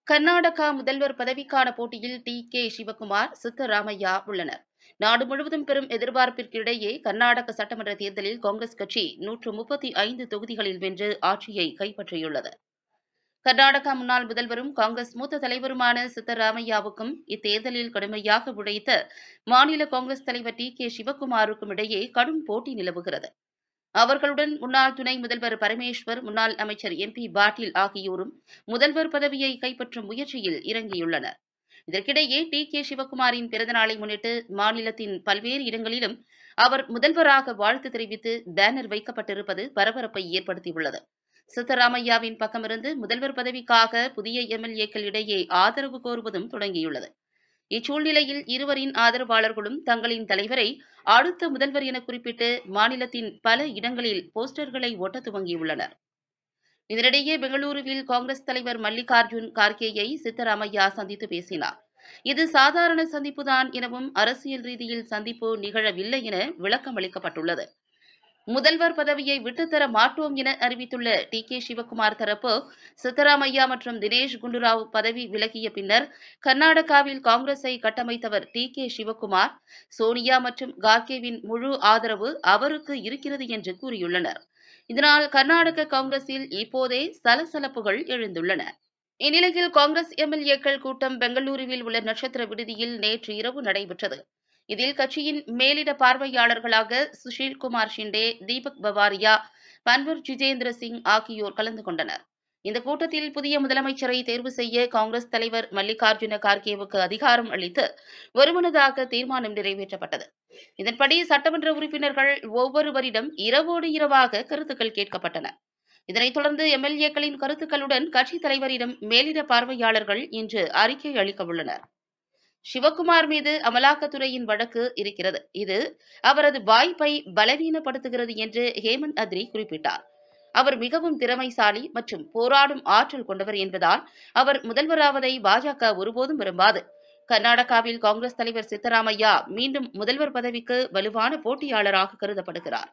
கர்நாடகா முதல்வர் பதவிக்கான போட்டியில் டி கே சிவகுமார் சித்தராமையா உள்ளனர் நாடு முழுவதும் பெரும் எதிர்பார்ப்பிற்கு இடையே கர்நாடக சட்டமன்ற தேர்தலில் காங்கிரஸ் கட்சி நூற்று முப்பத்தி ஐந்து தொகுதிகளில் வென்று ஆட்சியை கைப்பற்றியுள்ளது கர்நாடகா முன்னாள் முதல்வரும் காங்கிரஸ் மூத்த தலைவருமான சித்தராமையாவுக்கும் இத்தேர்தலில் கடுமையாக உழைத்த மாநில காங்கிரஸ் தலைவர் டி கே சிவகுமாருக்கும் இடையே கடும் போட்டி நிலவுகிறது அவர்களுடன் முன்னாள் துணை முதல்வர் பரமேஸ்வர் முன்னாள் அமைச்சர் எம் பி பாட்டீல் ஆகியோரும் முதல்வர் பதவியை கைப்பற்றும் முயற்சியில் இறங்கியுள்ளனர் இதற்கிடையே டி கே சிவகுமாரின் பிறந்தநாளை முன்னிட்டு மாநிலத்தின் பல்வேறு இடங்களிலும் அவர் முதல்வராக வாழ்த்து தெரிவித்து பேனர் வைக்கப்பட்டிருப்பது பரபரப்பை ஏற்படுத்தியுள்ளது சித்தராமையாவின் பக்கமிருந்து முதல்வர் பதவிக்காக புதிய எம்எல்ஏக்கள் இடையே ஆதரவு கோருவதும் தொடங்கியுள்ளது இச்சூழ்நிலையில் இருவரின் ஆதரவாளர்களும் தங்களின் தலைவரை அடுத்த முதல்வர் என குறிப்பிட்டு மாநிலத்தின் பல இடங்களில் போஸ்டர்களை ஒட்ட துவங்கியுள்ளனர் இதனிடையே பெங்களூருவில் காங்கிரஸ் தலைவர் மல்லிகார்ஜுன் கார்கேயை சித்தராமையா சந்தித்து பேசினார் இது சாதாரண சந்திப்புதான் எனவும் அரசியல் ரீதியில் சந்திப்பு நிகழவில்லை என விளக்கம் அளிக்கப்பட்டுள்ளது முதல்வர் பதவியை விட்டுத்தர மாட்டோம் என அறிவித்துள்ள டி கே சிவகுமார் தரப்பு சித்தராமையா மற்றும் தினேஷ் குண்டுராவ் பதவி விலகிய பின்னர் கர்நாடகாவில் காங்கிரஸை கட்டமைத்தவர் டி கே சிவகுமார் சோனியா மற்றும் கார்கேவின் முழு ஆதரவு அவருக்கு இருக்கிறது என்று கூறியுள்ளனர் இதனால் கர்நாடக காங்கிரஸில் இப்போதே சலசலப்புகள் எழுந்துள்ளன இந்நிலையில் காங்கிரஸ் எம்எல்ஏக்கள் கூட்டம் பெங்களூருவில் உள்ள நட்சத்திர விடுதியில் நேற்று இரவு நடைபெற்றது இதில் கட்சியின் மேலிட பார்வையாளர்களாக சுஷில்குமார் ஷிண்டே தீபக் பவாரியா பன்வர் ஜிதேந்திர சிங் ஆகியோர் கலந்து கொண்டனர் இந்த கூட்டத்தில் புதிய முதலமைச்சரை தேர்வு செய்ய காங்கிரஸ் தலைவர் மல்லிகார்ஜுன கார்கேவுக்கு அதிகாரம் அளித்து ஒருமனதாக தீர்மானம் நிறைவேற்றப்பட்டது இதன்படி சட்டமன்ற உறுப்பினர்கள் ஒவ்வொருவரிடம் இரவோடு இரவாக கருத்துக்கள் கேட்கப்பட்டன இதனைத் தொடர்ந்து எம்எல்ஏக்களின் கருத்துக்களுடன் கட்சித் தலைவரிடம் மேலிட பார்வையாளர்கள் இன்று அறிக்கை அளிக்க உள்ளனர் சிவகுமார் மீது அமலாக்கத்துறையின் வழக்கு இருக்கிறது இது அவரது வாய்ப்பை பலவீனப்படுத்துகிறது என்று ஹேமந்த் அத்ரி குறிப்பிட்டார் அவர் மிகவும் திறமைசாலி மற்றும் போராடும் ஆற்றல் கொண்டவர் என்பதால் அவர் முதல்வராவதை பாஜக ஒருபோதும் விரும்பாது கர்நாடகாவில் காங்கிரஸ் தலைவர் சித்தராமையா மீண்டும் முதல்வர் பதவிக்கு வலுவான போட்டியாளராக கருதப்படுகிறார்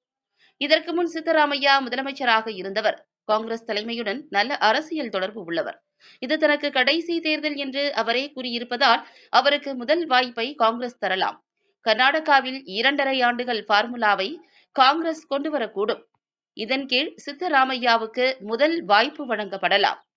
இதற்கு முன் சித்தராமையா முதலமைச்சராக இருந்தவர் காங்கிரஸ் தலைமையுடன் நல்ல அரசியல் தொடர்பு உள்ளவர் இது தனக்கு கடைசி தேர்தல் என்று அவரே கூறியிருப்பதால் அவருக்கு முதல் வாய்ப்பை காங்கிரஸ் தரலாம் கர்நாடகாவில் இரண்டரை ஆண்டுகள் பார்முலாவை காங்கிரஸ் கொண்டுவரக்கூடும் இதன் கீழ் சித்தராமையாவுக்கு முதல் வாய்ப்பு வழங்கப்படலாம்